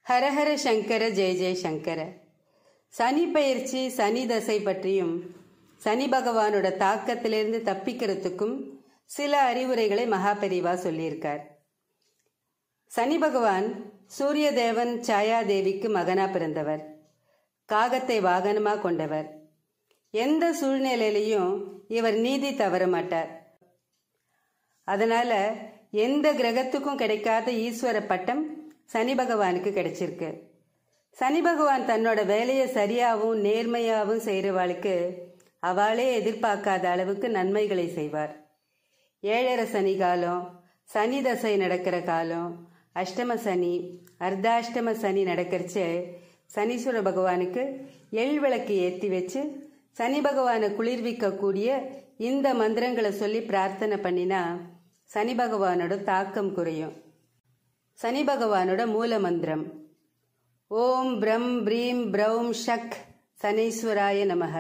ஹரஹர சங்கர ஜெய ஜெய சங்கர சனி பயிற்சி சனி தசை பற்றியும் சனி பகவானோட தாக்கத்திலிருந்து தப்பிக்கிறதுக்கும் சில அறிவுரைகளை மகாபெரிவா சொல்லியிருக்கார் சனி பகவான் சூரிய தேவன் சாயாதேவிக்கு மகனா பிறந்தவர் காகத்தை வாகனமா கொண்டவர் எந்த சூழ்நிலையிலையும் இவர் நீதி தவற மாட்டார் அதனால எந்த கிரகத்துக்கும் கிடைக்காத ஈஸ்வர பட்டம் சனி பகவானுக்கு கிடைச்சிருக்கு சனி பகவான் தன்னோட வேலையை சரியாகவும் நேர்மையாகவும் செய்கிறவாளுக்கு அவளே எதிர்பார்க்காத அளவுக்கு நன்மைகளை செய்வார் ஏழரை சனி காலம் சனி தசை நடக்கிற காலம் அஷ்டம சனி அர்த்தாஷ்டம சனி நடக்கிறச்சு சனீஸ்வர பகவானுக்கு எள் விளக்கு ஏற்றி வச்சு சனி பகவானை குளிர்விக்கக்கூடிய இந்த மந்திரங்களை சொல்லி பிரார்த்தனை பண்ணினா சனி பகவானோட தாக்கம் குறையும் சனி பகவானோட மூல மந்திரம் ஓம் பிரம் பிரீம் பிரௌம் ஷக் சனீஸ்வராய நமக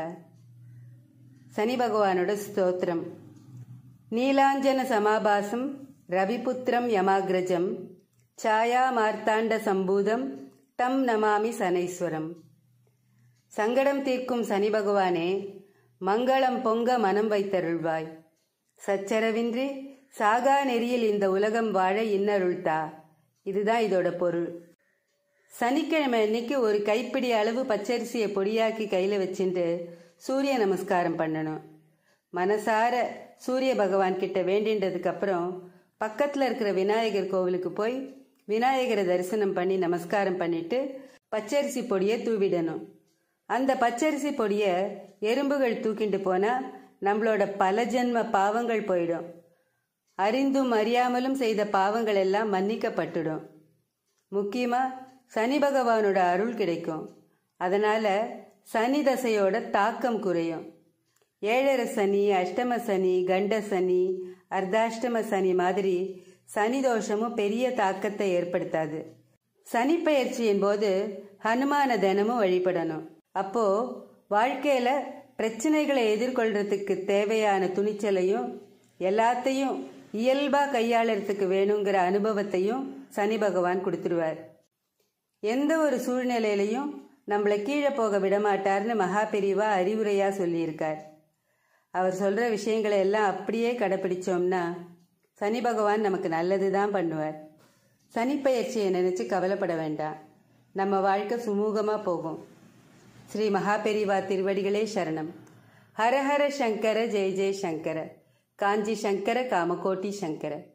சனி பகவானோட ஸ்தோத்திரம் நீலாஞ்சன சமாபாசம் ரவிபுத்திரம் யமாகிரஜம் சாயா மார்த்தாண்ட சம்பூதம் தம் நமாமி சனைஸ்வரம் சங்கடம் தீர்க்கும் சனி பகவானே மங்களம் பொங்க மனம் வைத்தருள்வாய் சச்சரவின்றி சாகா நெறியில் இந்த உலகம் வாழ இன்னருள்தா இதுதான் இதோட பொருள் சனிக்கிழமை அன்னைக்கு ஒரு கைப்பிடி அளவு பச்சரிசியை பொடியாக்கி கையில் வச்சுட்டு சூரிய நமஸ்காரம் பண்ணணும் மனசார சூரிய பகவான் கிட்ட வேண்டின்றதுக்கு அப்புறம் பக்கத்தில் இருக்கிற விநாயகர் கோவிலுக்கு போய் விநாயகரை தரிசனம் பண்ணி நமஸ்காரம் பண்ணிட்டு பச்சரிசி பொடியை தூவிடணும் அந்த பச்சரிசி பொடியை எறும்புகள் தூக்கிட்டு போனால் நம்மளோட பல ஜென்ம பாவங்கள் போயிடும் அறிந்தும் அறியாமலும் செய்த பாவங்கள் எல்லாம் மன்னிக்கப்பட்டுடும் முக்கியமாக சனி பகவானோட அருள் கிடைக்கும் அதனால சனி தசையோட தாக்கம் குறையும் ஏழரை சனி அஷ்டம சனி கண்ட சனி அர்த்தாஷ்டம சனி மாதிரி சனி தோஷமும் பெரிய தாக்கத்தை ஏற்படுத்தாது சனி பயிற்சியின் போது ஹனுமான தினமும் வழிபடணும் அப்போ வாழ்க்கையில பிரச்சனைகளை எதிர்கொள்றதுக்கு தேவையான துணிச்சலையும் எல்லாத்தையும் இயல்பா கையாளறதுக்கு வேணுங்கிற அனுபவத்தையும் சனி பகவான் கொடுத்துருவார் எந்த ஒரு சூழ்நிலையிலையும் நம்மளை கீழே போக விடமாட்டார்னு மகா பெரிவா அறிவுரையா சொல்லியிருக்கார் அவர் சொல்ற விஷயங்களை எல்லாம் அப்படியே கடைப்பிடிச்சோம்னா சனி பகவான் நமக்கு நல்லது தான் பண்ணுவார் சனி பயிற்சியை நினைச்சு கவலைப்பட வேண்டாம் நம்ம வாழ்க்கை சுமூகமா போகும் ஸ்ரீ மகாபெரிவா திருவடிகளே சரணம் ஹரஹர சங்கர ஜெய ஜெய சங்கர காஞ்சி சங்கர காமகோட்டி சங்கர